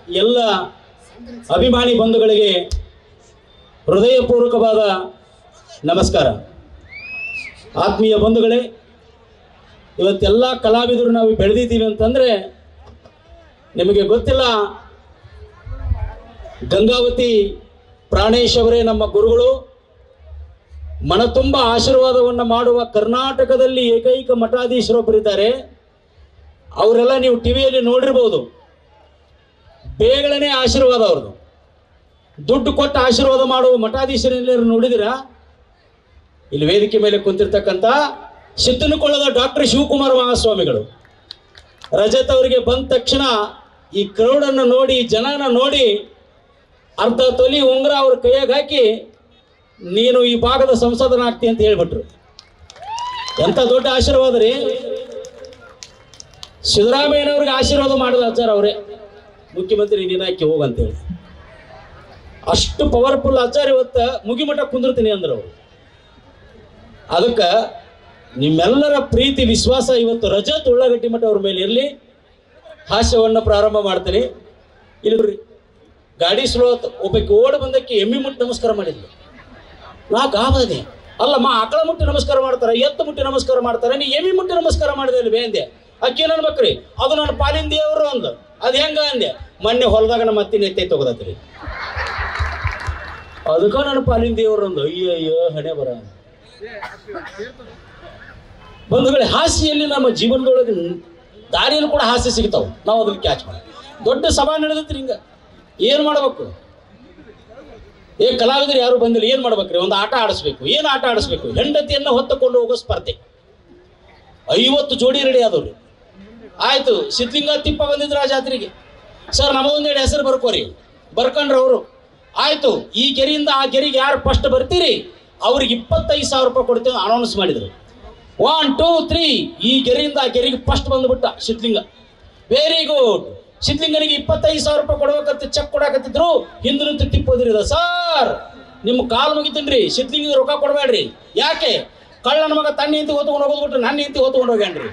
ಎಲ್ಲ ಅಭಿಮಾನಿ ಬಂಧುಗಳಿಗೆ ಹೃದಯಪೂರ್ವಕವಾದ ನಮಸ್ಕಾರ ಆತ್ಮೀಯ ಬಂಧುಗಳೇ ಇವತ್ತೆಲ್ಲ ಕಲಾವಿದರು ನಾವು ಬೆಳೆದಿದ್ದೀವಿ ಅಂತಂದರೆ ನಿಮಗೆ ಗೊತ್ತಿಲ್ಲ ಗಂಗಾವತಿ ಪ್ರಾಣೇಶ್ ಅವರೇ ನಮ್ಮ ಗುರುಗಳು ಮನ ತುಂಬ ಆಶೀರ್ವಾದವನ್ನು ಮಾಡುವ ಕರ್ನಾಟಕದಲ್ಲಿ ಏಕೈಕ ಮಠಾಧೀಶರೊಬ್ಬರಿದ್ದಾರೆ ಅವರೆಲ್ಲ ನೀವು ಟಿವಿಯಲ್ಲಿ ನೋಡಿರ್ಬೋದು ಬೇಗನೆ ಆಶೀರ್ವಾದ ಅವ್ರದ್ದು ದುಡ್ಡು ಕೊಟ್ಟು ಆಶೀರ್ವಾದ ಮಾಡುವ ಮಠಾಧೀಶರೆಲ್ಲರೂ ನೋಡಿದಿರಾ ಇಲ್ಲಿ ವೇದಿಕೆ ಮೇಲೆ ಕುಂತಿರ್ತಕ್ಕಂಥ ಸಿದ್ದನಕೊಳ್ಳದ ಡಾಕ್ಟರ್ ಶಿವಕುಮಾರ ಮಹಾಸ್ವಾಮಿಗಳು ರಜತ್ ಅವರಿಗೆ ಬಂದ ತಕ್ಷಣ ಈ ಕ್ರೌಡನ್ನು ನೋಡಿ ಜನನ ನೋಡಿ ಅರ್ಧ ತೊಲಿ ಉಂಗುರ ಅವ್ರ ಕೈಯಾಗ ಹಾಕಿ ನೀನು ಈ ಭಾಗದ ಸಂಸದನಾಗ್ತಿ ಅಂತ ಹೇಳ್ಬಿಟ್ರು ಎಂತ ದೊಡ್ಡ ಆಶೀರ್ವಾದ ರೀ ಸಿದ್ದರಾಮಯ್ಯನವ್ರಿಗೆ ಆಶೀರ್ವಾದ ಮಾಡಿದ ಆಚಾರ ಅವರೇ ಮುಖ್ಯಮಂತ್ರಿ ನೀನಾಕಿ ಹೋಗಂತೇಳಿ ಅಷ್ಟು ಪವರ್ಫುಲ್ ಆಚಾರ ಇವತ್ತ ಮುಗಿಮಠ ಕುಂದಿರ್ತೀನಿ ಅಂದ್ರು ಅವರು ಅದಕ್ಕೆ ನಿಮ್ಮೆಲ್ಲರ ಪ್ರೀತಿ ವಿಶ್ವಾಸ ಇವತ್ತು ರಜತ್ ಉಳ್ಳಾಗಡ್ಡಿ ಮಠ ಅವ್ರ ಮೇಲೆ ಇರಲಿ ಹಾಸ್ಯವನ್ನು ಪ್ರಾರಂಭ ಮಾಡ್ತೀನಿ ಇಲ್ರಿ ಗಾಡಿ ಸ್ಲೋತ್ ಒಬ್ಬಕ್ಕೆ ಓಡ್ ಬಂದಕ್ಕೆ ಎಮ್ಮಿ ಮುಟ್ಟಿ ನಮಸ್ಕಾರ ಮಾಡಿದ್ಲು ನಾ ಗಾಬದೆ ಅಲ್ಲ ಮಾ ಆಕಳ ಮುಟ್ಟಿ ನಮಸ್ಕಾರ ಮಾಡ್ತಾರೆ ಎತ್ತು ಮುಟ್ಟಿ ನಮಸ್ಕಾರ ಮಾಡ್ತಾರೆ ನೀ ಎಮ್ಮಿ ಮುಟ್ಟಿ ನಮಸ್ಕಾರ ಮಾಡಿದೆ ಅಲ್ವೇ ಅಂದೆ ಅಕ್ಕಿ ಅನ್ಬೇಕ್ರಿ ಅದು ನನ್ನ ಪಾಲಿನ ದೇವರು ಅಂದು ಅದು ಹೆಂಗ ಅಂದೆ ಮೊನ್ನೆ ಹೊಲದಾಗ ನಮ್ಮ ಅತ್ತಿನ ಎತ್ತೈ ತಗೋದತ್ರಿ ಅದಕ್ಕ ನನ್ನ ಪಾಲಿನ ದೇವರು ಅಂದು ಅಯ್ಯೋ ಅಯ್ಯೋ ಹಣೆ ಬರ ಬಂಧುಗಳೇ ಹಾಸ್ಯಲ್ಲಿ ನಮ್ಮ ಜೀವನದೊಳಗೆ ದಾರಿಯಲ್ಲಿ ಕೂಡ ಹಾಸ್ಯ ಸಿಗ್ತಾವೆ ನಾವು ಅದನ್ನ ಕ್ಯಾಚ್ ಮಾಡಿ ದೊಡ್ಡ ಸಭಾ ನಡೆದತ್ರಿ ಹಿಂಗ ಏನು ಮಾಡ್ಬೇಕು ಏ ಕಲಾವಿದರು ಯಾರು ಬಂದಿಲ್ಲ ಏನು ಮಾಡ್ಬೇಕ್ರಿ ಒಂದು ಆಟ ಆಡಿಸ್ಬೇಕು ಏನು ಆಟ ಆಡಿಸ್ಬೇಕು ಹೆಂಡತಿಯನ್ನು ಹೊತ್ತುಕೊಂಡು ಹೋಗೋ ಸ್ಪರ್ಧೆ ಐವತ್ತು ಜೋಡಿ ರೆಡಿ ಆದವ್ರಿ ಆಯ್ತು ಸಿದ್ಲಿಂಗ ತಿಪ್ಪ ಬಂದಿದ್ರು ಆ ಜಾತ್ರೆಗೆ ಸರ್ ನಮಗೊಂದೆರಡು ಹೆಸರು ಬರ್ಕೋರಿ ಬರ್ಕೊಂಡ್ರು ಅವರು ಆಯ್ತು ಈ ಗೆರೆಯಿಂದ ಆ ಗೆರೆಗೆ ಯಾರು ಫಸ್ಟ್ ಬರ್ತೀರಿ ಅವ್ರಿಗೆ ಇಪ್ಪತ್ತೈದು ಸಾವಿರ ರೂಪಾಯಿ ಕೊಡ್ತೇವೆ ಅನೌನ್ಸ್ ಮಾಡಿದ್ರು ಒನ್ ಟೂ ತ್ರೀ ಈ ಗೆರೆಯಿಂದ ಆ ಗೆರೆಗೆ ಫಸ್ಟ್ ಬಂದ್ಬಿಟ್ಟ ಸಿದ್ಲಿಂಗ ವೆರಿ ಗುಡ್ ಸಿದ್ಲಿಂಗನಿಗೆ ಇಪ್ಪತ್ತೈದು ಸಾವಿರ ರೂಪಾಯಿ ಕೊಡ್ಬೇಕಂತ ಚೆಕ್ ಕೊಡಾಕತ್ತಿದ್ರು ಹಿಂದೆ ನಿಂತು ತಿಪ್ಪೋದಿರಿದ ಸರ್ ನಿಮ್ಮ ಕಾಲು ಮುಗಿತೀನ್ರಿ ಸಿದ್ಲಿಂಗಿಗೆ ರೊಕ್ಕ ಕೊಡಬೇಡ್ರಿ ಯಾಕೆ ಕಳ್ಳನ ಮಗ ತನ್ನ ಹಿಂತಿ ಹೊತ್ಕೊಂಡು ಹೋಗೋದ್ಬಿಟ್ಟು ನನ್ನ ಹಿಂತಿ ಹೊತ್ಕೊಂಡು ಹೋಗ್ಯಾನ್ರಿ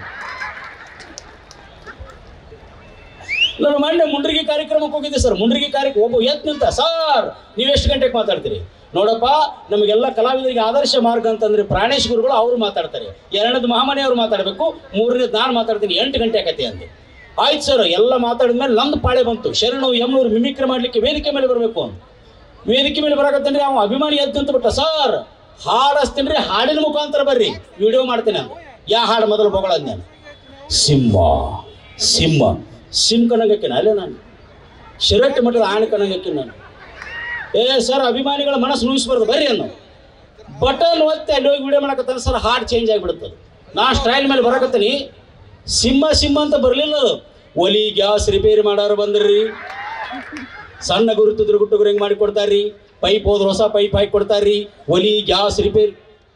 ನಾನು ಮೊನ್ನೆ ಮುಂಡ್ರಿಗಿ ಕಾರ್ಯಕ್ರಮಕ್ಕೆ ಹೋಗಿದ್ದೆ ಸರ್ ಮುಂಡ್ರಿಗಿ ಕಾರ್ಯಕ್ರಮ ಒಬ್ಬ ಎತ್ ನಿಂತ ಸರ್ ನೀವು ಎಷ್ಟು ಗಂಟೆಗೆ ಮಾತಾಡ್ತೀರಿ ನೋಡಪ್ಪ ನಮಗೆಲ್ಲ ಕಲಾವಿದರಿಗೆ ಆದರ್ಶ ಮಾರ್ಗ ಅಂತಂದ್ರೆ ಪ್ರಾಣೇಶ್ ಗುರುಗಳು ಅವರು ಮಾತಾಡ್ತಾರೆ ಎರಡನೇದು ಮಹಾಮನಿ ಅವ್ರು ಮಾತಾಡಬೇಕು ಮೂರನೇದು ನಾನು ಮಾತಾಡ್ತೀನಿ ಎಂಟು ಗಂಟೆ ಆಕತಿ ಅಂದೆ ಆಯ್ತು ಸರ್ ಎಲ್ಲ ಮಾತಾಡಿದ್ಮೇಲೆ ನಂದು ಪಾಳೆ ಬಂತು ಶರಣು ಯಮ್ನೂರು ಮಿಮಿಕ್ರಿ ಮಾಡಲಿಕ್ಕೆ ವೇದಿಕೆ ಮೇಲೆ ಬರಬೇಕು ಅಂತ ವೇದಿಕೆ ಮೇಲೆ ಬರಕತ್ತೇನ್ರಿ ಅವ ಅಭಿಮಾನಿ ಎದ್ದು ಅಂತ ಬಿಟ್ಟ ಸರ್ ಹಾಡು ಹಚ್ತೀನಿ ರೀ ಹಾಡಿನ ಮುಖಾಂತರ ಬರ್ರಿ ವಿಡಿಯೋ ಮಾಡ್ತೀನಿ ನಾನು ಯಾ ಹಾಡು ಮೊದಲು ಬೊಗಳದ್ ನಾನು ಸಿಂಹ ಸಿಂಹ ಸಿಂಹ ಕನಗಕ್ಕಿನ ಅಲ್ಲೇ ನಾನು ಶಿರಟ್ಟಿ ಮಠದ ಆಣೆ ಕನಗಕ್ಕಿನ ನಾನು ಏ ಸರ್ ಅಭಿಮಾನಿಗಳ ಮನಸ್ಸು ನೋಯಿಸ್ಬಾರ್ದು ಬರ್ರಿ ಅನ್ನೋ ಬಟನ್ ಒತ್ತೆ ಅಲ್ಲಿ ಹೋಗಿ ವಿಡಿಯೋ ಮಾಡಕತ್ತಾನೆ ಸರ್ ಹಾಡ್ ಚೇಂಜ್ ಆಗಿಬಿಡುತ್ತದೆ ನಾ ಸ್ಟೈಲ್ ಮೇಲೆ ಬರಕತ್ತೀನಿ ಸಿಂಹ ಸಿಂಹ ಅಂತ ಬರಲಿಲ್ಲ ಅದು ಒಲಿ ಗ್ಯಾಸ್ ರಿಪೇರಿ ಮಾಡೋರು ಬಂದ್ರಿ ಸಣ್ಣ ಗುರುತಿದ್ರು ಗುಟ್ಟು ಹೆಂಗೆ ಮಾಡಿ ಕೊಡ್ತಾರ್ರಿ ಪೈಪ್ ಹೋದ್ರೆ ಹೊಸ ಪೈಪ್ ಹಾಕಿ ಕೊಡ್ತಾರ್ರಿ ಒಲಿ ಗ್ಯಾಸ್ ರಿಪೇರಿ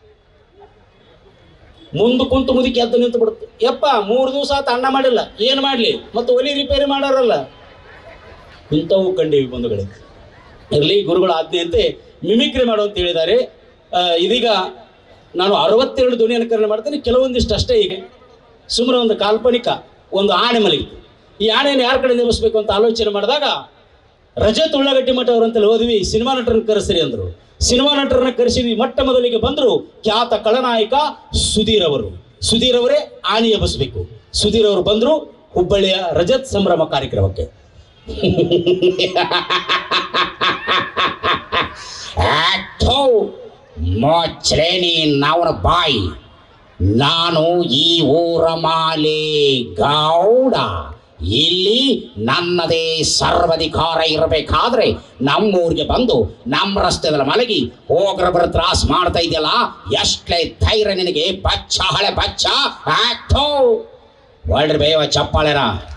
ಮುಂದೆ ಕುಂತು ಮುದುಕಿ ಎದ್ದು ನಿಂತು ಬಿಡುತ್ತೆ ಯಪ್ಪ ಮೂರು ದಿವಸ ಆತ ಅನ್ನ ಮಾಡಿಲ್ಲ ಏನು ಮಾಡಲಿ ಮತ್ತು ಒಲಿ ರಿಪೇರಿ ಮಾಡೋರಲ್ಲ ಇಂಥವು ಕಂಡೀವಿ ಬಂಧುಗಳೇ ಇರಲಿ ಗುರುಗಳ ಆಜ್ಞೆಯಂತೆ ಮಿಮಿಕ್ರಿ ಮಾಡು ಅಂತ ಹೇಳಿದ್ದಾರೆ ಆ, ಇದೀಗ ನಾನು ಅರವತ್ತೆರಡು ಧ್ವನಿ ಅನುಕರಣೆ ಮಾಡ್ತೇನೆ ಕೆಲವೊಂದಿಷ್ಟು ಅಷ್ಟೇ ಈಗ ಸುಮ್ಮನೆ ಒಂದು ಕಾಲ್ಪನಿಕ ಒಂದು ಆಣೆ ಮಲಗಿತ್ತು ಈ ಆಣೆಯನ್ನು ಯಾರ ಕಡೆ ನೇಮಿಸ್ಬೇಕು ಅಂತ ಆಲೋಚನೆ ಮಾಡಿದಾಗ ರಜತ್ ಉಳ್ಳಾಗಡ್ಡಿ ಮಠ ಅವರಂತಲ್ಲಿ ಹೋದ್ವಿ ಸಿನಿಮಾ ನಟರನ್ನ ಕರೆಸ್ರಿ ಅಂದರು ಸಿನಿಮಾ ನಟರನ್ನ ಕರೆಸಿದ್ವಿ ಮೊಟ್ಟ ಮೊದಲಿಗೆ ಬಂದರು ಖ್ಯಾತ ಖಳನಾಯಕ ಸುಧೀರ್ ಅವರು ಸುಧೀರ್ ಅವರೇ ಆಣಿ ಎಬ್ಬಿಸ್ಬೇಕು ಸುಧೀರ್ ಅವರು ಬಂದರು ಹುಬ್ಬಳ್ಳಿಯ ರಜತ್ ಸಂಭ್ರಮ ಕಾರ್ಯಕ್ರಮಕ್ಕೆ ಥೋ ಮೊಚ್ಚಲೆ ನೀನವನ ಬಾಯಿ ನಾನು ಈ ಊರ ಮಾಲಿ ಗೌಡ ಇಲ್ಲಿ ನನ್ನದೇ ಸರ್ವಾಧಿಕಾರ ಇರಬೇಕಾದ್ರೆ ನಮ್ಮೂರಿಗೆ ಬಂದು ನಮ್ಮ ರಸ್ತೆದಲ್ಲಿ ಮಲಗಿ ಹೋಗ್ರ ಬರ ತ್ರಾಸ್ ಮಾಡ್ತಾ ಇದೆಯಲ್ಲ ಎಷ್ಟೇ ಧೈರ್ಯ ನಿನಗೆ ಬಚ್ಚ ಹಳೆ ಬಚ್ಚ ಆಕ್ಟೋ ಒಳ್ಳೆ ಬೇವ ಚಪ್ಪಾಳೆನ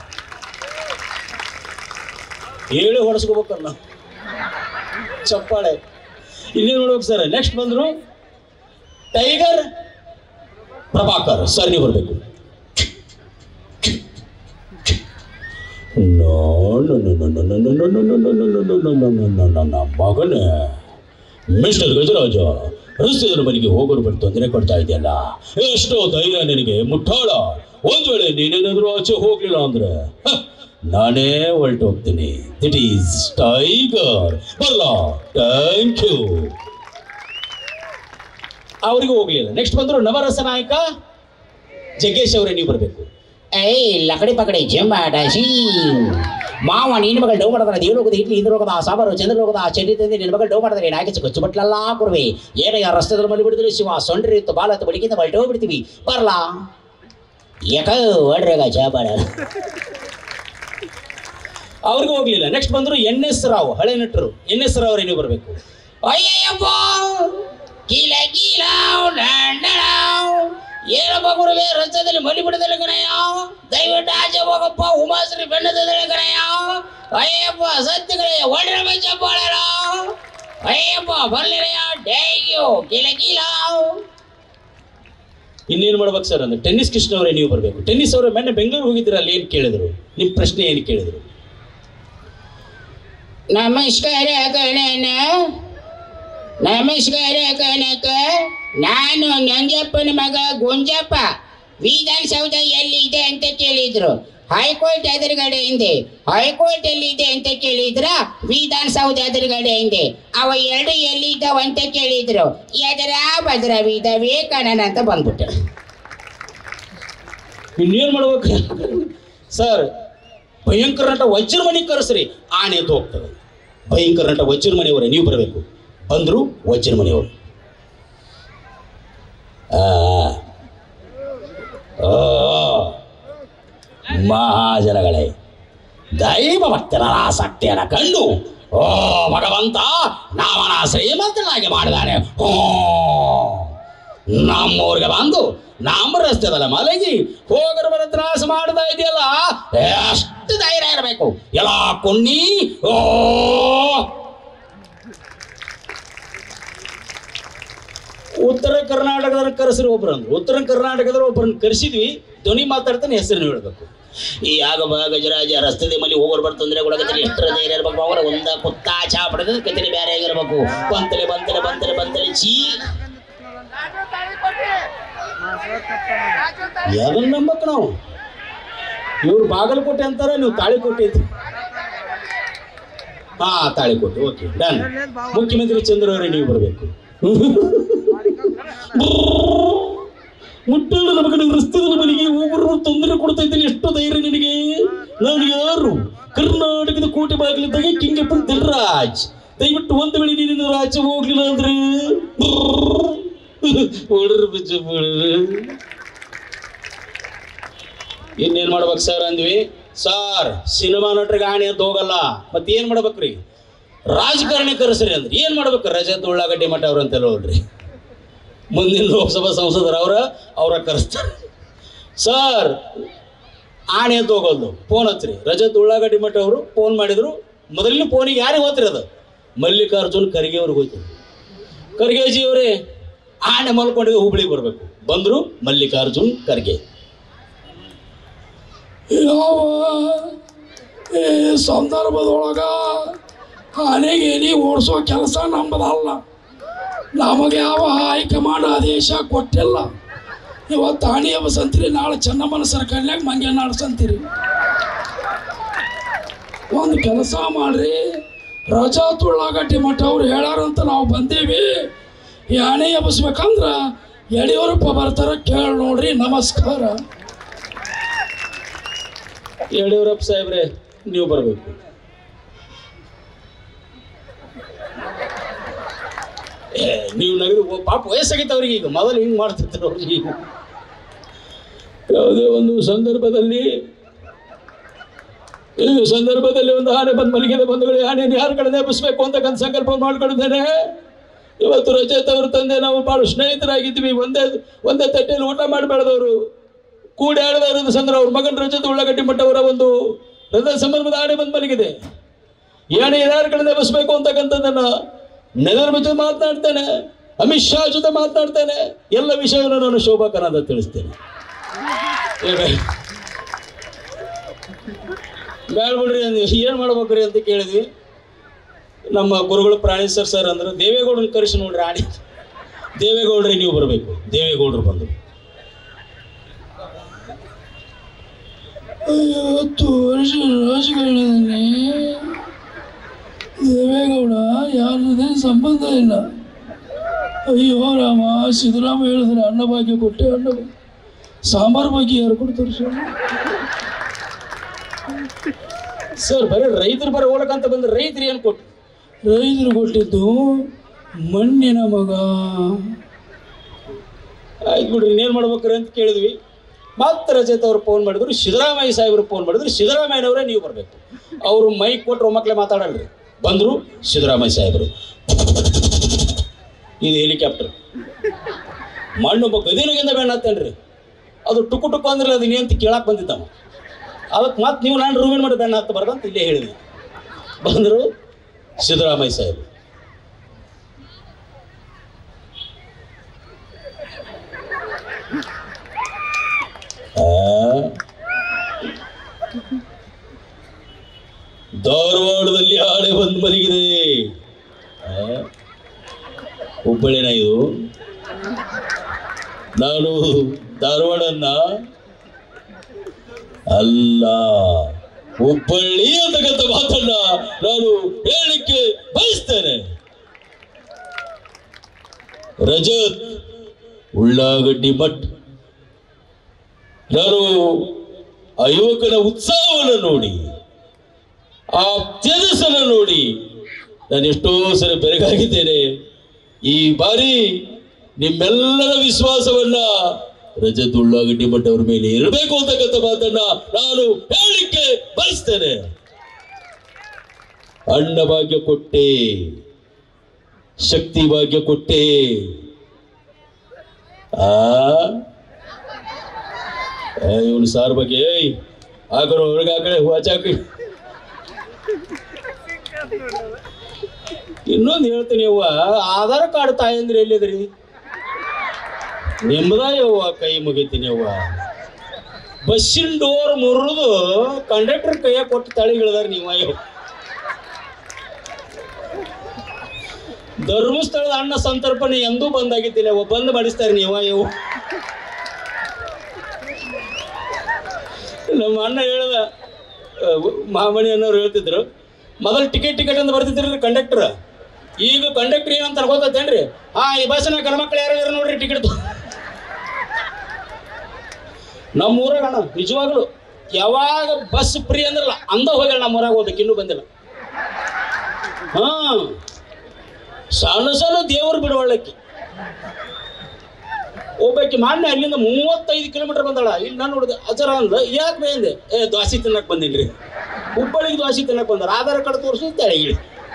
ಹೇಳಿ ಹೊಡೆಸ್ಕೋಬೇಕಲ್ಲ ಚಪ್ಪಾಳೆ ಇನ್ನೇನು ನೋಡ್ಬೇಕು ಸರ್ ನೆಕ್ಸ್ಟ್ ಬಂದರು ಟೈಗರ್ ಪ್ರಭಾಕರ್ ಸರ್ ನೀವು ಬರಬೇಕು ಮಗನೇ ಮಿಸ್ಟರ್ ಗಜರಾಜ ರಸ್ತೆದ್ರ ಮನೆಗೆ ಹೋಗೋರು ಬಿಟ್ಟು ತೊಂದರೆ ಕೊಡ್ತಾ ಇದೆಯಲ್ಲ ಎಷ್ಟೋ ಧೈರ್ಯ ನಿನಗೆ ಮುಟ್ಟಾಳ ಒಂದ್ ವೇಳೆ ನೀನೇನಾದ್ರೂ ಆಚೆ ಹೋಗ್ಲಿಲ್ಲ ಅಂದ್ರೆ ಹ, ನಾನೇ ಹೊರಟು ಹೋಗ್ತೀನಿ ದಿಟ್ ಈಸ್ ಟೈಗರ್ ಬಲ್ಲ ಥ್ಯಾಂಕ್ ಯು ಅವರಿಗೂ ಹೋಗ್ಲಿಲ್ಲ ನೆಕ್ಸ್ಟ್ ಬಂದ್ರು ನವರಸ ನಾಯಕ ಜಗ್ಗೇಶ್ ಅವರೇ ನೀವು ಬರಬೇಕು ಏಯ್ ಲಕಡಿ ಪಕಡಿ ಜಂಬಾಟಾಶಿ ಮಾವ ನಿನ್ನ ಮಗಳು ಡೌ ಮಾಡಿದ್ರೆ ದೇವಲೋಕದ ಇಡ್ಲಿ ಇಂದ್ರ ಹೋಗದ ಸಾಂಬಾರು ಚಂದ್ರಲೋಕದ ಚಂಡಿ ತಂದೆ ನಿನ್ನ ಮಗಳು ಡೌ ಮಾಡಿದ್ರೆ ನಾಗಿಸಿ ಕೊಚ್ಚು ಬಟ್ಲಲ್ಲ ಕೊಡುವೆ ಏನೋ ಯಾರ ರಸ್ತೆದಲ್ಲಿ ಮಲ್ಲಿ ಬಿಡಿದ್ರೆ ಶಿವ ಸೊಂಡ್ರಿ ಇತ್ತು ಬಾಲ ಹತ್ತು ಬಡಿಕಿಂದ ಮಲ್ಟೋ ಬಿಡ್ತೀವಿ ಬರ್ಲಾ ಯಾಕ ಹೊಡ್ರಾಗ ಜಾಬಾಡ ಅವ್ರಿಗೂ ಹೋಗ್ಲಿಲ್ಲ ನೆಕ್ಸ್ಟ್ ಬಂದ್ರು ಎನ್ ಎಸ್ ರಾವ್ ಹಳೆ ನಟರು ಎನ್ ಎಸ್ ರಾವ್ ಅವರೇ ನೀವು ಬರಬೇಕು ಅಯ್ಯಯ್ಯಪ್ಪ ಕೀಲ ಕೀಲ ಏನಪ್ಪ ಗುರುವೆ ರಸ್ತೆದಲ್ಲಿ ಮಲಿ ಬಿಡದಲ್ಲಿ ಕಣಯ್ಯ ದಯವಿಟ್ಟು ಆಚೆ ಹೋಗಪ್ಪ ಉಮಾಶ್ರೀ ಬೆಣ್ಣದಲ್ಲಿ ಕಣಯ್ಯ ಅಯ್ಯಪ್ಪ ಸತ್ಯಗಳೇ ಒಳ್ಳೆ ಚಪ್ಪಾಳೆರ ಅಯ್ಯಪ್ಪ ಬರ್ಲಿರಯ್ಯ ಡೇಯ್ಯೋ ಕೀಲ ಕೀಲ ಇನ್ನೇನು ಮಾಡ್ಬೇಕು ಸರ್ ಅಂದ್ರೆ ಟೆನ್ನಿಸ್ ಕೃಷ್ಣ ಅವರೇ ನೀವು ಬರಬೇಕು ಟೆನ್ನಿಸ್ ಅವರೇ ಮೊನ್ನೆ ಬೆಂಗಳೂರು ಹೋಗಿದ್ದೀರ ಅಲ್ಲಿ ಏನು ಕೇಳಿದ್ರು ನಿಮ್ಮ ಪ್ರಶ್ನೆ ಏನು ಕೇಳಿದ್ರು ನಮಸ್ಕಾರ ಕಣನ ನಮಸ್ಕಾರ ಕನಕ ನಾನು ನಂಜಪ್ಪನ ಮಗ ಗುಂಜಪ್ಪ ವಿಧಾನಸೌಧ ಎಲ್ಲಿದೆ ಅಂತ ಕೇಳಿದ್ರು ಹೈಕೋರ್ಟ್ ಎದುರುಗಡೆ ಹಿಂದೆ ಹೈಕೋರ್ಟ್ ಎಲ್ಲಿದೆ ಅಂತ ಕೇಳಿದ್ರ ವಿಧಾನಸೌಧ ಎದುರುಗಡೆ ಹಿಂದೆ ಅವ ಎರಡು ಎಲ್ಲಿದ್ದಾವ ಅಂತ ಕೇಳಿದ್ರು ಎದರ ಬದ್ರ ವಿಧವೇ ಕಣನ ಅಂತ ಬಂದ್ಬಿಟ್ಟು ಇನ್ನೇನು ಮಾಡ್ಬೇಕು ಸರ್ ಭಯಂಕರ ನಟ ವಜ್ರ ಮನೆ ಕರೆಸ್ರಿ ಆನೆ ಎದ್ದು ಹೋಗ್ತದೆ ಭಯಂಕರ ನಟ ವಜ್ರ ಮನೆಯವರೇ ನೀವು ಬರಬೇಕು ಬಂದರು ವಜ್ರ ಮನೆಯವರು ಆ, ಆ, ಮಹಾಜನಗಳೇ ದೈವ ಭಕ್ತರ ಆಸಕ್ತಿಯನ್ನು ಕಂಡು ಓ ಭಗವಂತ ನಾವನ ಶ್ರೀಮಂತನಾಗಿ ಮಾಡಿದಾನೆ ಓ ನಮ್ಮೂರಿಗೆ ಬಂದು ನಮ್ಮ ರಸ್ತೆದಲ್ಲ ಮಲಗಿ ಹೋಗರ ಮನೆ ತ್ರಾಸ ಮಾಡ್ತಾ ಇದೆಯಲ್ಲ ಎಷ್ಟು ಧೈರ್ಯ ಇರಬೇಕು ಎಲ್ಲ ಕುಣ್ಣಿ ಓ ಉತ್ತರ ಕರ್ನಾಟಕದ ಕರೆಸ್ರಿ ಒಬ್ರು ಅಂದ್ರು ಉತ್ತರ ಕರ್ನಾಟಕದ ಒಬ್ಬರನ್ನ ಕರೆಸಿದ್ವಿ ಧ್ವನಿ ಮಾತಾಡ್ತಾನೆ ಹೆಸರು ಹೇಳ್ಬೇಕು ಈ ಆಗಮ ಗಜರಾಜ ರಸ್ತೆ ಮಲ್ಲಿ ಹೋಗೋರು ಬರ್ತಂದ್ರೆ ಒಳಗದಲ್ಲಿ ಎಷ್ಟರ ಧೈರ್ಯ ಇರ್ಬೇಕು ಅವರ ಒಂದ ಕುತ್ತ ಚಾಪಡದ ಕತಿಲಿ ಬೇರೆ ಆಗಿರ್ಬೇಕು ಬಂತಲೆ ಬಂತಲೆ ಬಂತಲೆ ಬಂತಲೆ ಚೀ ಯಾವನ್ ನಂಬಕ್ ನಾವು ಇವ್ರು ಬಾಗಲಕೋಟೆ ಅಂತಾರ ನೀವು ತಾಳಿಕೋಟೆ ಅಂತ ಹಾ ತಾಳಿಕೋಟೆ ಓಕೆ ಡನ್ ಮುಖ್ಯಮಂತ್ರಿ ಚಂದ್ರ ಅವರೇ ನೀವು ಬರಬೇಕು ಮುಟ್ಟಲ್ಲ ನಮಗೆ ರಸ್ತೆಗಳ ಮನೆಗೆ ಒಬ್ಬರು ತೊಂದರೆ ಕೊಡ್ತಾ ಇದ್ದೀನಿ ಎಷ್ಟು ಧೈರ್ಯ ನಿನಗೆ ನಾನು ಯಾರು ಕರ್ನಾಟಕದ ಕೋಟೆ ಬಾಗಿಲಿದ್ದಾಗ ಕಿಂಗಪ್ಪನ್ ದಿಲ್ರಾಜ್ ದಯವಿಟ್ಟು ಒಂದು ವೇಳೆ ನೀನು ಆಚೆ ಹೋಗ್ಲಿಲ್ಲ ಅಂದ್ರೆ ಹೊಡ್ರು ಬಿಚ್ಚ ಇನ್ನೇನ್ ಮಾಡ್ಬೇಕು ಸರ್ ಅಂದ್ವಿ ಸರ್ ಸಿನಿಮಾ ನಟರಿಗೆ ಆಣೆ ಅಂತ ಹೋಗಲ್ಲ ಮತ್ತೆ ಏನ್ ಮಾಡ್ಬೇಕ್ರಿ ರಾಜಕಾರಣಿ ಕರೆಸ್ರಿ ಅಂದ್ರೆ ಏನ್ ಮಾಡ್ಬೇಕು ರಜತ್ ಉಳ್ಳಾಗಡ್ಡಿ ಮಠ ಅವ್ರು ಅಂತೆಲ್ಲ ನೋಡ್ರಿ ಮುಂದಿನ ಲೋಕಸಭಾ ಸಂಸದರು ಅವರ ಅವರ ಕರೆಸ್ತಾರೆ ಸರ್ ಆಣೆ ಅಂತ ಹೋಗೋದು ಫೋನ್ ಹಚ್ಚ್ರಿ ರಜತ್ ಉಳ್ಳಾಗಡ್ಡಿ ಮಠ ಅವರು ಫೋನ್ ಮಾಡಿದ್ರು ಮೊದಲಿನ ಫೋನಿಗೆ ಯಾರಿಗೆ ಹೋತ್ರಿ ಅದು ಮಲ್ಲಿಕಾರ್ಜುನ್ ಖರ್ಗೆ ಅವ್ರಿಗೆ ಹೋಯ್ತು ಖರ್ಗೆಜಿ ಅವರೇ ಆಣೆ ಮಲ್ಕೊಂಡಿಗೆ ಹುಬ್ಳಿಗೆ ಬರಬೇಕು ಬಂದರು ಮಲ್ಲಿಕಾರ್ಜುನ್ ಖರ್ಗೆ ಯಾವ ಈ ಸಂದರ್ಭದೊಳಗ ಆನೆಗೆ ಎಲಿ ಓಡಿಸೋ ಕೆಲಸ ನಮ್ಮದಲ್ಲ ನಮಗೆ ಯಾವ ಹೈಕಮಾಂಡ್ ಆದೇಶ ಕೊಟ್ಟಿಲ್ಲ ಇವತ್ತು ಆಣಿ ಬಸಂತೀರಿ ನಾಳೆ ಚೆನ್ನಮ್ಮನ ಸರ್ಕಲ್ನಾಗ ಮಂಗೆ ನಾಡ್ಸಂತೀರಿ ಒಂದು ಕೆಲಸ ಮಾಡ್ರಿ ರಜಾ ತುಳ್ಳಾಗಟ್ಟಿ ಮಠ ಅವ್ರು ಹೇಳಾರಂತ ನಾವು ಬಂದೇವಿ ಈ ಆಣೆ ಎಬ್ಬಿಸ್ಬೇಕಂದ್ರ ಯಡಿಯೂರಪ್ಪ ಬರ್ತಾರ ಕೇಳಿ ನೋಡ್ರಿ ನಮಸ್ಕಾರ ಯಡಿಯೂರಪ್ಪ ಸಾಹೇಬ್ರೆ ನೀವು ಬರಬೇಕು ಏ ನೀವು ನಗದು ಓ, ಪಾಪ ವಯಸ್ಸಾಗೈತೆ ಅವ್ರಿಗೆ ಈಗ ಮೊದಲು ಹಿಂಗೆ ಮಾಡ್ತಿರ್ತಾರೆ ಅವ್ರಿಗೆ ಈಗ ಯಾವುದೇ ಒಂದು ಸಂದರ್ಭದಲ್ಲಿ ಈ ಸಂದರ್ಭದಲ್ಲಿ ಒಂದು ಆನೆ ಬಂದು ಮಲಗಿದ ಬಂಧುಗಳು ಆನೆಯನ್ನು ಯಾರ ಕಡೆ ನೆಪಿಸ್ಬೇಕು ಅಂತಕ್ಕಂಥ ಸಂಕಲ್ಪ ಮಾಡ್ಕೊಂಡಿದ್ದೇನೆ ಇವತ್ತು ರಜತ್ ಅವ್ರ ತಂದೆ ನಾವು ಭಾಳ ಸ್ನೇಹಿತರಾಗಿದ್ವಿ ಒಂದೇ ಒಂದೇ ತಟ್ಟೆಯಲ್ಲಿ ಊಟ ಮಾಡಿ ಬೆಳೆದವರು ಕೂಡಿ ಆಡದ ಇರೋದು ಸಂದ್ರ ಅವ್ರ ಮಗನ ರಜತ್ ಉಳ್ಳಾಗಡ್ಡಿ ಮಠ ಅವರ ಒಂದು ಹೃದಯ ಸಂಬಂಧದ ಆಣೆ ಬಂದು ಮಲಗಿದೆ ಈ ಆಣೆ ಯಾರ ಕಡೆ ನೆಪಿಸ್ಬೇಕು ಅಂತಕ್ಕಂಥದ್ದನ್ನ ನರೇಂದ್ರ ಜೊತೆ ಮಾತನಾಡ್ತೇನೆ ಅಮಿತ್ ಶಾ ಜೊತೆ ಮಾತನಾಡ್ತೇನೆ ಎಲ್ಲ ವಿಷಯವನ್ನು ನಾನು ಶೋಭಾ ಕರಾದ ತಿಳಿಸ್ತೇನೆ ಏ ಬೇ- ಬೇಡ ಬಿಡ್ರಿ ಅಂದ್ವಿ ಏನು ಮಾಡ್ಬೇಕ್ರಿ ಅಂತ ಕೇಳಿದ್ವಿ ನಮ್ಮ ಗುರುಗಳು ಪ್ರಾಣೇಶ್ವರ್ ಸರ್ ಅಂದ್ರೆ ದೇವೇಗೌಡನ ಕರೆಸಿ ನೋಡ್ರಿ ಆಡಿ ದೇವೇಗೌಡ್ರಿ ನೀವು ಬರಬೇಕು ದೇವೇಗೌಡರು ಬಂದರು ಐವತ್ತು ವರ್ಷ ರಾಜಕಾರಣದಲ್ಲಿ ದೇವೇಗೌಡ ಯಾರ ಜೊತೆ ಸಂಬಂಧ ಇಲ್ಲ ಅಯ್ಯೋ ರಾಮ ಸಿದ್ದರಾಮ ಹೇಳಿದ್ರೆ ಅನ್ನ ಭಾಗ್ಯ ಕೊಟ್ಟೆ ಅನ್ನ ಭಾಗ್ಯ. ಸಾಂಬಾರ್ ಭಾಗ್ಯ ಯಾರು ಕೊಡ್ತಾರೆ ಸರ್ ಸರ್ ಬರೀ ರೈತರು ಬರೀ ಹೋಲಕಂತ ಬಂದ್ರೆ ರೈತರು ಏನು ಕೊಟ್ಟು ರೈತರು ಕೊಟ್ಟಿದ್ದು ಮಣ್ಣಿನ ಮಗ ಆಯ್ತು ಬಿಡ್ರಿ ಇನ್ನೇನು ಮಾಡ್ಬೇಕ್ರಿ ಅಂತ ಕೇಳಿದ್ವಿ ಮತ್ತೆ ರಜತ್ ಅವ್ರು ಫೋನ್ ಮಾಡಿದ್ರು ಸಿದ್ದರಾಮಯ್ಯ ಸಾಹೇಬ್ರು ಫೋನ್ ಮಾಡಿದ್ರು ಸಿದ್ದರಾಮಯ್ಯನವರೇ ನೀವು ಬರಬೇಕು ಅವರು ಮೈಕ್ ಕೊಟ್ಟರು ಮಕ್ಕಳೇ ಮಾತಾಡಲ್ರಿ ಬಂದರು ಸಿದ್ದರಾಮಯ್ಯ ಸಾಹೇಬರು ಇದು ಹೆಲಿಕಾಪ್ಟರ್ ಮಣ್ಣು ಒಬ್ಬ ಗದಿನಗಿಂದ ಬೆಣ್ಣ ಹತ್ತೇನ್ರಿ ಅದು ಟುಕು ಟುಕು ಅಂದ್ರೆ ಅದು ಅಂತ ಕೇಳಕ್ಕೆ ಬಂದಿದ್ದವ ಅದಕ್ಕೆ ಮತ್ತೆ ನೀವು ನಾನು ರೂಮಿನ ಮಾಡಿ ಬೆಣ್ಣ ಹತ್ತಬಾರ್ದು ಅಂತ ಇಲ್ಲೇ ಹೇಳಿದ್ವಿ ಬಂದರು ಸಿದ್ದರಾಮಯ್ಯ ಸಾಹೇಬರು ಆ? ಧಾರವಾಡದಲ್ಲಿ ಆಳೆ ಬಂದು ಮಲಗಿದೆ ಆ? ಹುಬ್ಬಳ್ಳಿನ ಇದು ನಾನು ಧಾರವಾಡನ್ನ ಅಲ್ಲ ಹುಬ್ಬಳ್ಳಿ ಅಂತಕ್ಕಂಥ ಮಾತನ್ನ ನಾನು ಹೇಳಲಿಕ್ಕೆ ಬಯಸ್ತೇನೆ ರಜತ್ ಉಳ್ಳಾಗಡ್ಡಿ ಮಠ್ ನಾನು ಆ ಯುವಕನ ಉತ್ಸಾಹವನ್ನು ನೋಡಿ ಆ ತೇಜಸ್ಸನ್ನು ನೋಡಿ ನಾನು ಎಷ್ಟೋ ಸರಿ ಬೆರಗಾಗಿದ್ದೇನೆ ಈ ಬಾರಿ ನಿಮ್ಮೆಲ್ಲರ ವಿಶ್ವಾಸವನ್ನ ರಜತ್ ಉಳ್ಳಾಗಡ್ಡಿ ಮಠ ಅವ್ರ ಮೇಲೆ ಇರಬೇಕು ಅಂತಕ್ಕಂಥ ಮಾತನ್ನ ನಾನು ಹೇಳಲಿಕ್ಕೆ ಬಯಸ್ತೇನೆ ಅಣ್ಣ ಭಾಗ್ಯ ಕೊಟ್ಟೆ ಶಕ್ತಿ ಭಾಗ್ಯ ಕೊಟ್ಟೆ ಆ ಇವನು ಸಾರ್ ಬಗ್ಗೆ ಏಯ್ ಹಾಕೋರು ಹೊರಗೆ ಆ ಕಡೆ ವಾಚಾಕಿ ಇನ್ನೊಂದು ಹೇಳ್ತೀನಿ ಯವ್ವ ಆಧಾರ್ ಕಾರ್ಡ್ ತಾಯಂದ್ರೆ ಎಲ್ಲಿದ್ರಿ ನಿಮ್ದ ಯವ್ವ ಕೈ ಮುಗಿತೀನಿ ಯವ್ವ ಬಸ್ಸಿನ ಡೋರ್ ಮುರಿದು ಕಂಡಕ್ಟರ್ ಕೈಯ ಕೊಟ್ಟು ತಳಿಗಿಳಿದಾರ ನೀವು ಅಯ್ಯೋ ಧರ್ಮಸ್ಥಳದ ಅನ್ನ ಸಂತರ್ಪಣೆ ಎಂದೂ ಬಂದಾಗಿದ್ದಿಲ್ಲ ಯವ್ವ ಬಂದ್ ಮಾಡಿಸ್ತಾರೆ ನೀವು ಅಯ್ಯೋ ನಮ್ಮ ಅಣ್ಣ ಹೇಳ್ದ ಆ, ಮಹಾಮಣಿ ಅನ್ನೋರು ಹೇಳ್ತಿದ್ರು ಮೊದಲು ಟಿಕೆಟ್ ಟಿಕೆಟ್ ಅಂತ ಬರ್ತಿದ್ರಿ ಕಂಡಕ್ಟರ್ ಈಗ ಕಂಡಕ್ಟರ್ ಏನಂತ ಗೊತ್ತೇನ್ರಿ ಹಾ ಈ ಬಸ್ಸಿನ ಗಣಮಕ್ಳು ಯಾರು ಇದಾರೆ ನೋಡ್ರಿ ಟಿಕೆಟ್ ನಮ್ಮ ಊರಾಗ ಅಣ್ಣ ನಿಜವಾಗ್ಲು ಯಾವಾಗ ಬಸ್ ಫ್ರೀ ಅಂದ್ರಲ್ಲ ಅಂದ ಹೋಗ್ಯಾಳ ನಮ್ಮ ಊರಾಗ ಹೋಗ್ಬೇಕು ಇನ್ನೂ ಬಂದಿಲ್ಲ ಹಾ ಸಣ್ಣ ಸಣ್ಣ ದೇವರು ಬಿಡುವಳ್ಳಕ್ಕಿ ಒಬ್ಬಾಕಿ ಮಾನ್ಯ ಅಲ್ಲಿಂದ ಮೂವತ್ತೈದು ಕಿಲೋಮೀಟರ್ ಬಂದಾಳ ಇಲ್ಲಿ ನಾನು ನೋಡಿದೆ ಅಜರ ಅಂದ ಯಾಕೆ ಬೇಂದೆ ಏ ದ್ವಾಸಿ ತಿನ್ನಕ್ ಬಂದಿನ್ರಿ ಹುಬ್ಬಳ್ಳಿಗೆ ದ್ವಾಸಿ ತಿನ್ನಕ್ ಬಂದಾರ ಆಧಾರ್ ಕಾರ್ಡ್ ತೋರಿಸು ತೆಳಗಿಳಿ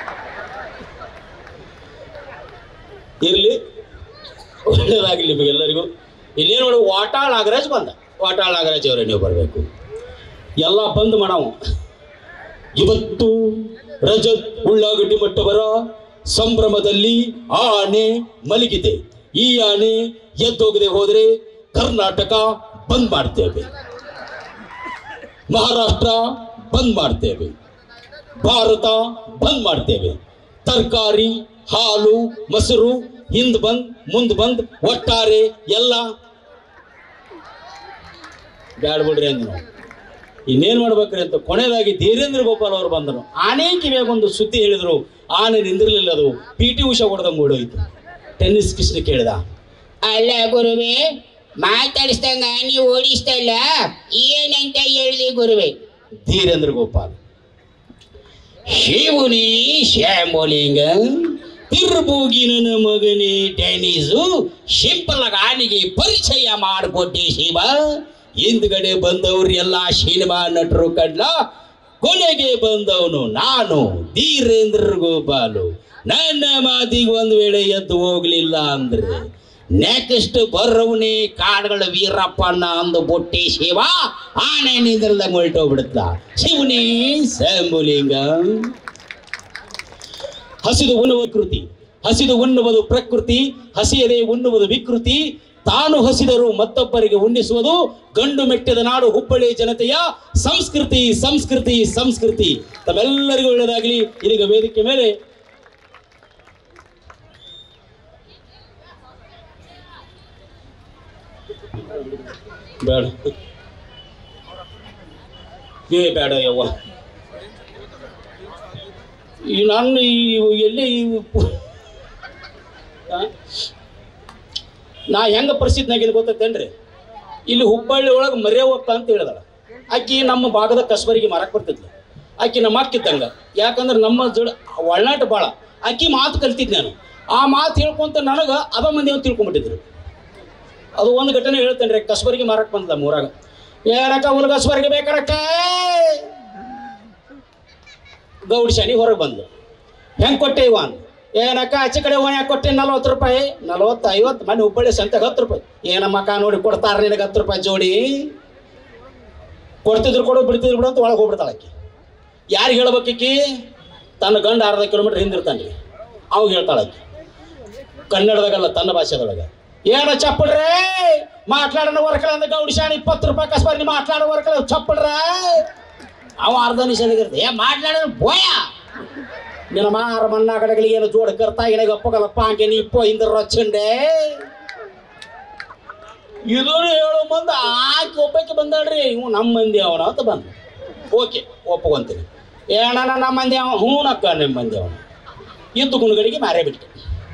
ಇರ್ಲಿ ಒಳ್ಳೇದಾಗಲಿ ನಿಮಗೆಲ್ಲರಿಗೂ ಇಲ್ಲೇನು ನೋಡಿ ವಾಟಾಳ್ ನಾಗರಾಜ್ ಬಂದ ವಾಟಾಳ್ ನಾಗರಾಜ್ ಅವರೇ ನೀವು ಬರಬೇಕು ಎಲ್ಲ ಬಂದ್ ಮಾಡವು ಇವತ್ತು ರಜತ್ ಉಳ್ಳಾಗಡ್ಡಿ ಮಟ್ಟವರ ಸಂಭ್ರಮದಲ್ಲಿ ಆ ಆನೆ ಮಲಗಿದೆ ಈ ಆನೆ ಎದ್ದೋಗದೆ ಹೋದರೆ ಕರ್ನಾಟಕ ಬಂದ್ ಮಾಡ್ತೇವೆ ಮಹಾರಾಷ್ಟ್ರ ಬಂದ್ ಮಾಡ್ತೇವೆ ಭಾರತ ಬಂದ್ ಮಾಡ್ತೇವೆ ತರಕಾರಿ ಹಾಲು ಮೊಸರು ಹಿಂದ್ ಬಂದ್ ಮುಂದ್ ಬಂದ್ ಒಟ್ಟಾರೆ ಎಲ್ಲ ಬ್ಯಾಡ ಬಿಡ್ರಿ ಅಂದ್ ನಾವು ಇನ್ನೇನ್ ಮಾಡ್ಬೇಕ್ರಿ ಅಂತ ಕೊನೆಯದಾಗಿ ಧೀರೇಂದ್ರ ಗೋಪಾಲ್ ಅವರು ಬಂದರು ಆನೆ ಕಿವಿಯಾಗ ಒಂದು ಸುದ್ದಿ ಹೇಳಿದ್ರು ಆನೆ ನಿಂದಿರ್ಲಿಲ್ಲ ಅದು ಪಿ ಟಿ ಉಷಾ ಹೊಡೆದಂಗೆ ಓಡೋಯ್ತು ಟೆನ್ನಿಸ್ ಕೃಷ್ಣ ಕೇಳಿದ ಅಲ್ಲ ಗುರುವೆ ಮಾತಾಡಿಸ್ದಂಗ ನೀವು ಓಡಿಸ್ತಲ್ಲ ಏನಂತ ಹೇಳಿದೆ ಗುರುವೆ ಧೀರೇಂದ್ರ ಗೋಪಾಲ್ ಶಿವುನಿ ಶ್ಯಾಮಲಿಂಗ ತಿರುಬೂಗಿನ ಮಗನೇ ಟೆನಿಸು ಸಿಂಪಲ್ ಆಗಿ ಆನೆಗೆ ಪರಿಚಯ ಮಾಡಿಕೊಟ್ಟೆ ಶಿವ ಹಿಂದ್ಗಡೆ ಬಂದವ್ರು ಎಲ್ಲ ಸಿನಿಮಾ ನಟರು ಕಡ್ಲ ಕೊನೆಗೆ ಬಂದವನು ನಾನು ಧೀರೇಂದ್ರ ಗೋಪಾಲು ನನ್ನ ಮಾತಿಗೆ ಒಂದು ವೇಳೆ ಎದ್ದು ಹೋಗ್ಲಿಲ್ಲ ಅಂದ್ರೆ ನೆಕ್ಸ್ಟ್ ಬರ್ರವನೇ ಕಾಡುಗಳ ವೀರಪ್ಪಣ್ಣ ಅಂದು ಬೊಟ್ಟಿ ಶಿವ ಆನೆ ನಿಂದ್ರದಂಗೆ ಹೊರಟೋಗ್ಬಿಡುತ್ತ ಶಿವನೇ ಶಂಭುಲಿಂಗ ಹಸಿದು ಉಣ್ಣುವ ಕೃತಿ ಹಸಿದು ಉಣ್ಣುವುದು ಪ್ರಕೃತಿ ಹಸಿಯದೆ ಉಣ್ಣುವುದು ವಿಕೃತಿ ತಾನು ಹಸಿದರು ಮತ್ತೊಬ್ಬರಿಗೆ ಉಣ್ಣಿಸುವುದು ಗಂಡು ಮೆಟ್ಟಿದ ನಾಡು ಹುಬ್ಬಳ್ಳಿ ಜನತೆಯ ಸಂಸ್ಕೃತಿ ಸಂಸ್ಕೃತಿ ಸಂಸ್ಕೃತಿ ತಮ್ಮೆಲ್ಲರಿಗೂ ಒಳ್ಳೆಯದಾಗಲಿ ಇದೀಗ ವೇದಿಕೆ ಮೇಲೆ ಬೇಡ ಏ ಬೇಡ ಯವ್ವ ಈ ನಾನು ಈ ಎಲ್ಲಿ ಈ ಪು- ಆ? ನಾ ಹೆಂಗೆ ಪರಿಸ್ಥಿತಿನಾಗಿದ್ದು ಗೊತ್ತೈತೇನ್ರಿ ಇಲ್ಲಿ ಹುಬ್ಬಳ್ಳಿ ಒಳಗೆ ಮರ್ಯಾವಕ್ಕ ಅಂತ ಹೇಳಿದಳ ಆಕಿ ನಮ್ಮ ಭಾಗದ ಕಸ್ಬರಿಗೆ ಮಾರಕ್ಕೆ ಬರ್ತಿದ್ಲು ಆಕಿ ನಮ್ಮ ಅಕ್ಕಿದ್ದಂಗ ಯಾಕಂದ್ರೆ ನಮ್ಮ ಜೋಡ ಒಳನಾಟ ಭಾಳ ಆಕಿ ಮಾತು ಕಲ್ತಿದ್ ನಾನು ಆ ಮಾತು ಹೇಳ್ಕೊಂತ ನನಗೆ ಅದ ಮಂದಿ ಅಂತ ತಿಳ್ಕೊಂಬಿಟ್ಟಿದ್ರು ಅದು ಒಂದು ಘಟನೆ ಹೇಳ್ತೇನೆ ರೀ ಕಸ್ಬರಿಗೆ ಮಾರಕ್ಕೆ ಬಂದ ಮೂರಾಗ ಏನಕ್ಕ ಹುಲ್ ಕಸ್ಬರಿಗೆ ಬೇಕರಕ್ಕ ಗೌಡಿ ಶಾನಿ ಹೊರಗೆ ಬಂದು ಹೆಂಗೆ ಕೊಟ್ಟೆ ಇವ ಅಂದ ಏನಕ್ಕ ಆಚೆ ಕಡೆ ಹೂವ ಯಾಕೆ ಕೊಟ್ಟೆ ನಲ್ವತ್ತು ರೂಪಾಯಿ ನಲ್ವತ್ತು ಐವತ್ತು ಮನೆ ಹುಬ್ಬಳ್ಳಿ ಸಂತೆಗೆ ಹತ್ತು ರೂಪಾಯಿ ಏನಮ್ಮಕ್ಕ ನೋಡಿ ಕೊಡ್ತಾರ ನಿನಗೆ ಹತ್ತು ರೂಪಾಯಿ ಜೋಡಿ ಕೊಡ್ತಿದ್ರು ಕೊಡು ಬಿಡ್ತಿದ್ರು ಬಿಡು ಅಂತ ಒಳಗೆ ಹೋಗ್ಬಿಡ್ತಾಳೆ ಆಕಿ ಯಾರಿಗೆ ಹೇಳ್ಬೇಕೀಕಿ ತನ್ನ ಗಂಡ ಅರ್ಧ ಕಿಲೋಮೀಟ್ರ್ ಹಿಂದಿರ್ತಾನೆ ಅವಾಗ ಹೇಳ್ತಾಳೆ ಆಕಿ ಕನ್ನಡದಾಗಲ್ಲ ತನ್ನ ಭಾಷೆದೊಳಗೆ ಏನ ಚಪ್ಪಡ್ರೆ ಮಾట్లాಡೋಣ ವರ್ಕಲ ಅಂದ ಗೌಡಿ ಶಾಣಿ ಇಪ್ಪತ್ತು ರೂಪಾಯಿ ಕಸ್ಬಾರಿ ಮಾట్లాಡೋ ವರ್ಕಲ ಚಪ್ಪಡ್ರೆ ಅವ ಅರ್ಧ ನಿಮಿಷ ಏ ಮಾట్లాಡೋ ಬೋಯ ನಿನ್ನ ಮಾರ ಮನ್ನ ಕಡೆಗಳಿಗೆ ಏನು ಜೋಡ ಕರ್ತಾ ಇಲ್ಲ ಗಪ್ಪಗಲಪ್ಪ ಹಂಗೆ ನೀ ಇಪ್ಪೋ ಹಿಂದ ರೊಚ್ಚಂಡೆ ಇದು ಹೇಳೋ ಮುಂದೆ ಆಕೆ ಒಬ್ಬಕ್ಕೆ ಬಂದಾಳ್ರಿ ಇವ್ ನಮ್ಮ ಮಂದಿ ಅವನ ಅಂತ ಬಂದ ಓಕೆ ಒಪ್ಕೊಂತೀನಿ ಏನ ನಮ್ಮ ಮಂದಿ ಅವ ಹ್ಞೂ ನಕ್ಕ ನಿಮ್ಮ ಮಂದಿ ಅವನು ಇದ್ದು ಗುಣಗಡಿಗೆ ಮಾರೇ ಬಿಟ್ಟೆ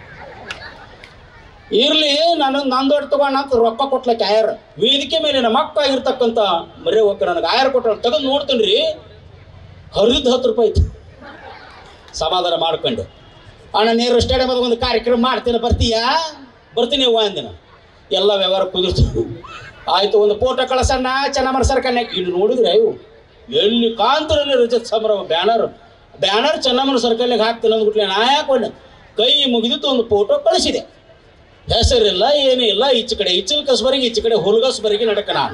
ಇರ್ಲಿ ನಾನು ನಂದು ದೊಡ್ಡ ತಗೋಣ ಅಂತ ರೊಕ್ಕ ಕೊಟ್ಲಕ್ಕೆ ಆಯರ್ ವೇದಿಕೆ ಮೇಲೆ ನಮ್ಮ ಅಕ್ಕ ಆಗಿರ್ತಕ್ಕಂಥ ಮರೆ ಹೋಗ ನನಗೆ ಆಯರ್ ಕೊಟ್ಟ ತೆಗೆದು ನೋಡ್ತೀನಿ ರೀ ಹರಿದು ಹತ್ತು ರೂಪಾಯಿ ಐತಿ ಸಮಾಧಾನ ಮಾಡ್ಕೊಂಡು ಅಣ್ಣ ನೇರು ಸ್ಟೇಡಿಯಮ್ ಒಂದು ಕಾರ್ಯಕ್ರಮ ಮಾಡ್ತೀನಿ ಬರ್ತೀಯಾ ಬರ್ತೀನಿ ಅವ್ವ ಅಂದಿನ ಎಲ್ಲ ವ್ಯವಹಾರ ಕುದಿರ್ತು ಆಯ್ತು ಒಂದು ಫೋಟೋ ಕಳಸಣ್ಣ ಚೆನ್ನಮ್ಮನ ಸರ್ಕಲ್ನಾಗ ಇಲ್ಲಿ ನೋಡಿದ್ರೆ ಇವು ಎಲ್ಲಿ ಕಾಂತರಲ್ಲಿ ರಜತ್ ಸಂಭ್ರಮ ಬ್ಯಾನರ್ ಬ್ಯಾನರ್ ಚೆನ್ನಮ್ಮನ ಸರ್ಕಲ್ನಾಗ ಹಾಕ್ತೀನಿ ಅಂದ್ಬಿಟ್ಲೆ ನಾ ಯಾಕೊಂಡೆ ಕೈ ಮುಗಿದಿತ್ತು ಒಂದು ಫೋಟೋ ಕಳಿಸಿದೆ ಹೆಸರಿಲ್ಲ ಏನೂ ಇಲ್ಲ ಈಚೆ ಕಡೆ ಇಚ್ಚಲ್ ಕಸ್ಬರಿಗೆ ಈಚೆ ಕಡೆ ಹುಲ್ಗಸ್ಬರಿಗೆ ನಡಕ ನಾನು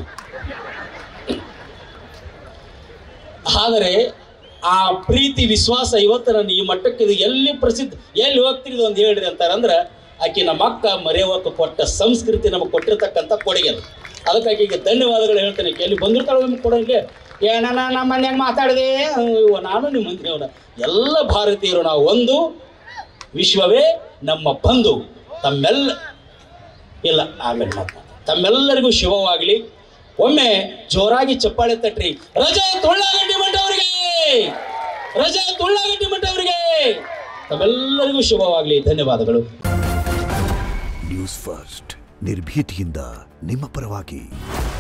ಆದರೆ ಆ ಪ್ರೀತಿ ವಿಶ್ವಾಸ ಇವತ್ತು ನನ್ನ ಈ ಮಟ್ಟಕ್ಕೆ ಇದು ಎಲ್ಲಿ ಪ್ರಸಿದ್ಧ ಎಲ್ಲಿ ಹೋಗ್ತಿರೋದು ಅಂತ ಹೇಳ್ರಿ ಅಂತಾರಂದ್ರೆ ಆಕೆ ನಮ್ಮ ಅಕ್ಕ ಮರೆಯವತ್ತು ಕೊಟ್ಟ ಸಂಸ್ಕೃತಿ ನಮಗೆ ಕೊಟ್ಟಿರ್ತಕ್ಕಂಥ ಕೊಡುಗೆ ಅದು ಅದಕ್ಕೆ ಆಕೆಗೆ ಧನ್ಯವಾದಗಳು ಹೇಳ್ತೇನೆ ಎಲ್ಲಿ ಬಂದಿರ್ತಾಳೆ ನಿಮ್ಗೆ ಕೊಡೋಂಗೆ ಏನ ನಮ್ಮ ಮನ್ಯಾಗ ಮಾತಾಡಿದೆ ಇವ ನಾನು ನಿಮ್ಮ ಮಂತ್ರಿಯವನ ಎಲ್ಲ ಭಾರತೀಯರು ನಾವು ಒಂದು ವಿಶ್ವವೇ ನಮ್ಮ ಬಂಧು ತಮ್ಮೆಲ್ಲ ಇಲ್ಲ ಆಮೇಲೆ ಮಾತು ತಮ್ಮೆಲ್ಲರಿಗೂ ಶುಭವಾಗಲಿ ಒಮ್ಮೆ ಜೋರಾಗಿ ಚಪ್ಪಾಳೆ ತಟ್ರಿ ರಜಾ ತುಳ್ಳಾಗಡ್ಡಿ ಮಠ ಅವರಿಗೆ ರಜಾ ತುಳ್ಳಾಗಡ್ಡಿ ಮಠ ಅವರಿಗೆ ತಮ್ಮೆಲ್ಲರಿಗೂ ಶುಭವಾಗಲಿ ಧನ್ಯವಾದಗಳು ನ್ಯೂಸ್ ಫಸ್ಟ್ ನಿರ್ಭೀತಿಯಿಂದ ನಿಮ್ಮ ಪರವಾಗಿ